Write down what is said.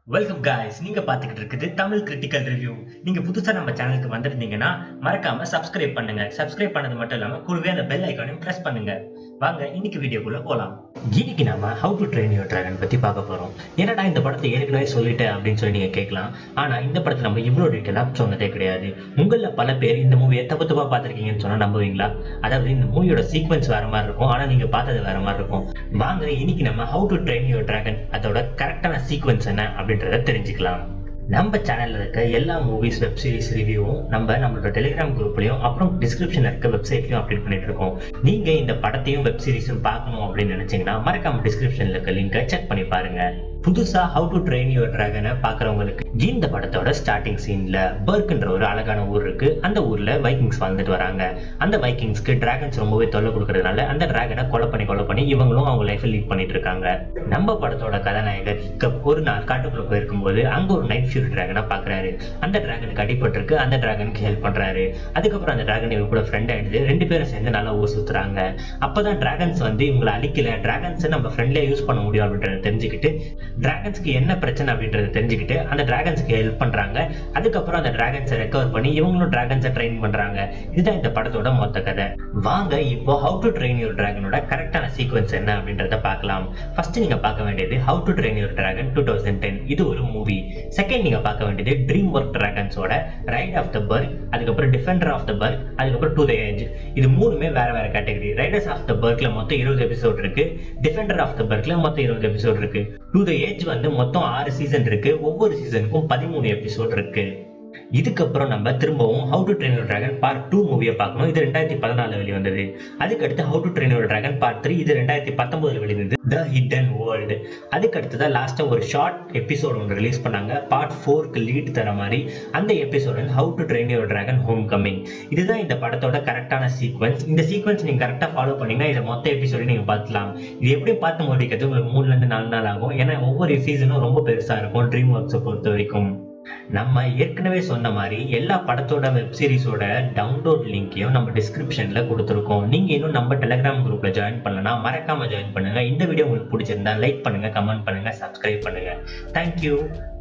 welcome guys நீங்க பாத்துக்கிட்டு இருக்குது தமிழ் கிரிட்டிக்கல் ரிவ்யூ நீங்க புதுசா நம்ம சேனலுக்கு வந்திருந்தீங்கன்னா மறக்காம சப்ஸ்கிரைப் பண்ணுங்க சப்ஸ்கிரைப் பண்ணது மட்டும் இல்லாம கூடவே அந்த பெல் ஐக்கானையும் பிரஸ் பண்ணுங்க வாங்க இன்னைக்கு வீடியோக்குள்ள போலாம் இன்னைக்கு நாம how to train your dragon பத்தி பார்க்க போறோம் என்னடா இந்த படத்தை ஏற்கனவே சொல்லிட்டேன் அப்படின்னு சொல்லி நீங்க கேட்கலாம் ஆனா இந்த படத்தை நம்ம இவ்வளவு டீட்டெயிலா சொன்னதே கிடையாது உங்கள பல பேர் இந்த மூவியை தப்பு தப்பா பார்த்திருக்கீங்கன்னு சொன்னா நம்புவீங்களா அதாவது இந்த மூவியோட சீக்வன்ஸ் வேற மாதிரி இருக்கும் ஆனா நீங்க பார்த்தது வேற மாதிரி இருக்கும் வாங்க இன்னைக்கு நம்ம how to train your dragon அதோட கரெக்டான சீக்வன்ஸ் என்ன அப்படின்றத தெரிஞ்சுக்கலாம் நம்ம சேனல்ல இருக்க எல்லா மூவிஸ் வெப் சீரிஸ் ரிவ்யூவும் நம்ம நம்மளோட டெலிகிராம் குரூப்லயும் அப்புறம் டிஸ்கிரிப்ஷன்ல இருக்க வெப்சைட்லயும் அப்டேட் பண்ணிட்டு இருக்கோம் நீங்க இந்த படத்தையும் வெப் சீரிஸும் பார்க்கணும் அப்படின்னு நினைச்சீங்கன்னா மறக்காம டிஸ்கிரிப்ஷன்ல இருக்க லிங்கை செக் பண்ணி பாருங்க புதுசா ஹவு டு ட்ரெயின் யுவர் டிராகனை பாக்குறவங்களுக்கு இந்த படத்தோட ஸ்டார்டிங் சீன்ல பர்க்ன்ற ஒரு அழகான ஊர் இருக்கு அந்த ஊர்ல வைக்கிங்ஸ் வாழ்ந்துட்டு வராங்க அந்த வைக்கிங்ஸ்க்கு டிராகன்ஸ் ரொம்பவே தொல்லை கொடுக்கறதுனால அந்த டிராகனை கொலை பண்ணி கொலை பண்ணி இவங்களும் அவங்க லைஃப்ல லீட் பண்ணிட்டு இருக்காங்க நம்ம படத்தோட கதாநாயகர் ஹிக்கப் ஒரு நாள் காட்டுக்குள்ள போயிருக்கும்போது அங்க ஒரு நைட் ஃபியூரி டிராகனை பாக்குறாரு அந்த டிராகனுக்கு அடிபட்டிருக்கு அந்த டிராகனுக்கு ஹெல்ப் பண்றாரு அதுக்கப்புறம் அந்த டிராகன் இவங்க கூட ஃப்ரெண்ட் ஆயிடுது ரெண்டு பேரும் சேர்ந்து நல்லா ஊர் சுத்துறாங்க அப்பதான் டிராகன்ஸ் வந்து இவங்களை அழிக்கல டிராகன்ஸை நம்ம ஃப்ரெண்ட்லியா யூஸ் பண்ண முடியும் அப்படின்றத தெரிஞ்சுக்கிட்டு டிராகன்ஸ்க்கு என்ன பிரச்சனை அப்படின்றத தெரிஞ்சுக்கிட்டு அந்த டிராகன்ஸ்க்கு ஹெல்ப் பண்றாங்க அதுக்கப்புறம் அந்த டிராகன்ஸை ரெக்கவர் பண்ணி இவங்களும் டிராகன்ஸை ட்ரெயின் பண்றாங்க இதுதான் இந்த படத்தோட மொத்த கதை வாங்க இப்போ ஹவு டு ட்ரெயின் யுவர் டிராகனோட கரெக்டான சீக்வன்ஸ் என்ன அப்படின்றத பார்க்கலாம் ஃபர்ஸ்ட் நீங்க பார்க்க வேண்டியது how to train your dragon two thousand ten இது ஒரு மூவி செகண்ட் நீங்க பார்க்க வேண்டியது ட்ரீம் ஒர்க் டிராகன்ஸோட ரைட் ஆஃப் த பர்க் அதுக்கப்புறம் டிஃபெண்டர் ஆஃப் த பர்க் அதுக்கப்புறம் டு த ஏஜ் இது மூணுமே வேற வேற கேட்டகரி ரைடர்ஸ் ஆஃப் த பர்க்ல மொத்தம் இருபது எபிசோட் இருக்கு டிஃபெண்டர் ஆஃப் த பர்க்ல மொத்தம் இருபது எபிசோட் இருக்கு டு த ஏஜ் வந்து மொத்தம் ஆறு சீசன் இருக்கு ஒவ்வொரு சீசனுக்கும் பதிமூணு எபிசோட் இருக்கு இதுக்கப்புறம் நம்ம திரும்பவும் how to train dragon part two மூவியை பார்க்கணும் இது ரெண்டாயிரத்தி பதினாலு வெளிவந்தது அதுக்கடுத்து how to train dragon part three இது ரெண்டாயிரத்தி பத்தொன்பதுல வெளிவந்தது த ஹிடன் வேர்ல்டு அதுக்கு அடுத்ததான் லாஸ்ட்டாக ஒரு ஷார்ட் எபிசோட் ஒன்று ரிலீஸ் பண்ணாங்க பார்ட் ஃபோருக்கு லீட் தர மாதிரி அந்த எபிசோட் வந்து how to train your dragon homecoming இதுதான் இந்த படத்தோட கரெக்டான சீக்வன்ஸ் இந்த சீக்வன்ஸ் நீங்க கரெக்டாக ஃபாலோ பண்ணீங்கன்னா இதை மொத்த எபிசோட நீங்க பார்த்துலாம் இது எப்படி பார்த்து முடிக்கிறது உங்களுக்கு மூணுல இருந்து நாலு நாள் ஆகும் ஏன்னா ஒவ்வொரு சீசனும் ரொம்ப பெருசா இருக்கும் ட்ரீம் ஒர்க்ஸை பொறுத்த வரைக்கும் நம்ம ஏற்கனவே சொன்ன மாதிரி எல்லா படத்தோட வெப் சீரிஸோட டவுன்லோட் லிங்கையும் நம்ம டிஸ்கிரிப்ஷன்ல கொடுத்துருக்கோம் நீங்க இன்னும் நம்ம டெலிகிராம் குரூப்ல ஜாயின் பண்ணலனா மறக்காம ஜாயின் பண்ணுங்க இந்த வீடியோ உங்களுக்கு பிடிச்சிருந்தா லைக் பண்ணுங்க கமெண்ட் பண்ணுங்க சப்ஸ்கிரைப் பண்ணுங்க தேங்க்யூ